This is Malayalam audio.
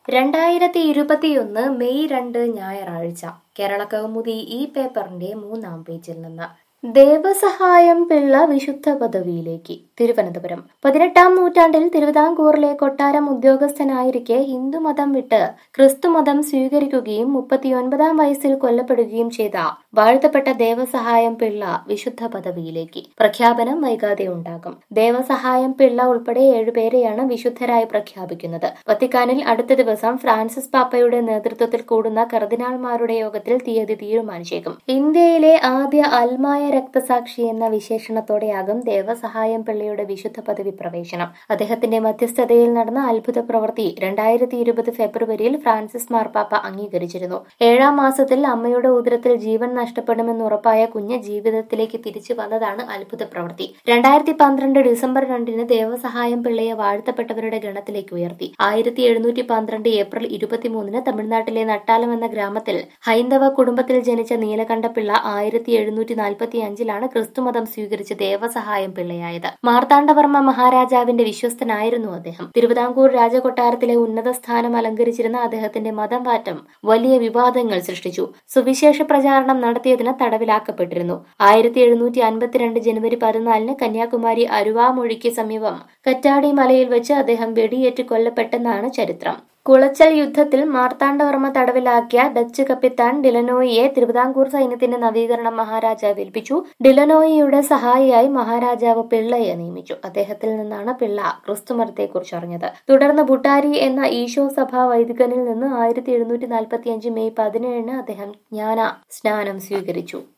രണ്ടായിരത്തി ഇരുപത്തിയൊന്ന് മെയ് രണ്ട് ഞായറാഴ്ച കേരള കൗമുദി ഈ പേപ്പറിന്റെ മൂന്നാം പേജിൽ നിന്ന് ദേവസഹായം പിള്ള വിശുദ്ധ പദവിയിലേക്ക് തിരുവനന്തപുരം പതിനെട്ടാം നൂറ്റാണ്ടിൽ തിരുവിതാംകൂറിലെ കൊട്ടാരം ഉദ്യോഗസ്ഥനായിരിക്കെ ഹിന്ദുമതം വിട്ട് ക്രിസ്തുമതം സ്വീകരിക്കുകയും മുപ്പത്തിയൊൻപതാം വയസ്സിൽ കൊല്ലപ്പെടുകയും ചെയ്ത വാഴ്ത്തപ്പെട്ട ദേവസഹായം പിള്ള വിശുദ്ധ പദവിയിലേക്ക് പ്രഖ്യാപനം വൈകാതെ ഉണ്ടാകും ദേവസഹായം പിള്ള ഉൾപ്പെടെ ഏഴുപേരെയാണ് വിശുദ്ധരായി പ്രഖ്യാപിക്കുന്നത് വത്തിക്കാനിൽ അടുത്ത ദിവസം ഫ്രാൻസിസ് പാപ്പയുടെ നേതൃത്വത്തിൽ കൂടുന്ന കർദിനാൾമാരുടെ യോഗത്തിൽ തീയതി തീരുമാനിച്ചേക്കും ഇന്ത്യയിലെ ആദ്യ അൽമായ രക്തസാക്ഷി എന്ന വിശേഷണത്തോടെയാകും ദേവസഹായം പിള്ളയുടെ വിശുദ്ധ പദവി പ്രവേശനം അദ്ദേഹത്തിന്റെ മധ്യസ്ഥതയിൽ നടന്ന അത്ഭുത പ്രവൃത്തി രണ്ടായിരത്തി ഇരുപത് ഫെബ്രുവരിയിൽ ഫ്രാൻസിസ് മാർപ്പാപ്പ അംഗീകരിച്ചിരുന്നു ഏഴാം മാസത്തിൽ അമ്മയുടെ ഉദരത്തിൽ ജീവൻ നഷ്ടപ്പെടുമെന്ന് ഉറപ്പായ കുഞ്ഞ് ജീവിതത്തിലേക്ക് തിരിച്ചു വന്നതാണ് അത്ഭുത പ്രവൃത്തി രണ്ടായിരത്തി പന്ത്രണ്ട് ഡിസംബർ രണ്ടിന് ദേവസഹായം പിള്ളയെ വാഴ്ത്തപ്പെട്ടവരുടെ ഗണത്തിലേക്ക് ഉയർത്തി ആയിരത്തി എഴുന്നൂറ്റി പന്ത്രണ്ട് ഏപ്രിൽ ഇരുപത്തിമൂന്നിന് തമിഴ്നാട്ടിലെ നട്ടാലം എന്ന ഗ്രാമത്തിൽ ഹൈന്ദവ കുടുംബത്തിൽ ജനിച്ച നീലകണ്ഠ പിള്ള ആയിരത്തി എഴുന്നൂറ്റി നാൽപ്പത്തി അഞ്ചിലാണ് ക്രിസ്തുമതം സ്വീകരിച്ച് ദേവസഹായം പിള്ളയായത് മാർത്താണ്ഡവർമ്മ മഹാരാജാവിന്റെ വിശ്വസ്തനായിരുന്നു അദ്ദേഹം തിരുവിതാംകൂർ രാജകൊട്ടാരത്തിലെ ഉന്നത സ്ഥാനം അലങ്കരിച്ചിരുന്ന അദ്ദേഹത്തിന്റെ മതം മാറ്റം വലിയ വിവാദങ്ങൾ സൃഷ്ടിച്ചു സുവിശേഷ പ്രചാരണം നടത്തിയതിന് തടവിലാക്കപ്പെട്ടിരുന്നു ആയിരത്തി എഴുന്നൂറ്റി അൻപത്തിരണ്ട് ജനുവരി പതിനാലിന് കന്യാകുമാരി അരുവാമൊഴിക്ക് സമീപം കറ്റാടി മലയിൽ വെച്ച് അദ്ദേഹം വെടിയേറ്റ് കൊല്ലപ്പെട്ടെന്നാണ് ചരിത്രം കുളച്ചൽ യുദ്ധത്തിൽ മാർത്താണ്ഡവർമ്മ തടവിലാക്കിയ ഡച്ച് കപ്പിത്താൻ ഡിലനോയിയെ തിരുവിതാംകൂർ സൈന്യത്തിന്റെ നവീകരണം മഹാരാജാവ് ഏൽപ്പിച്ചു ഡിലനോയിയുടെ സഹായിയായി മഹാരാജാവ് പിള്ളയെ നിയമിച്ചു അദ്ദേഹത്തിൽ നിന്നാണ് പിള്ള ക്രിസ്തുമതത്തെക്കുറിച്ച് അറിഞ്ഞത് തുടർന്ന് ബുട്ടാരി എന്ന ഈശോ സഭാ വൈദികനിൽ നിന്ന് ആയിരത്തി എഴുന്നൂറ്റി നാൽപ്പത്തി അഞ്ച് മെയ് പതിനേഴിന് അദ്ദേഹം ജ്ഞാന സ്നാനം സ്വീകരിച്ചു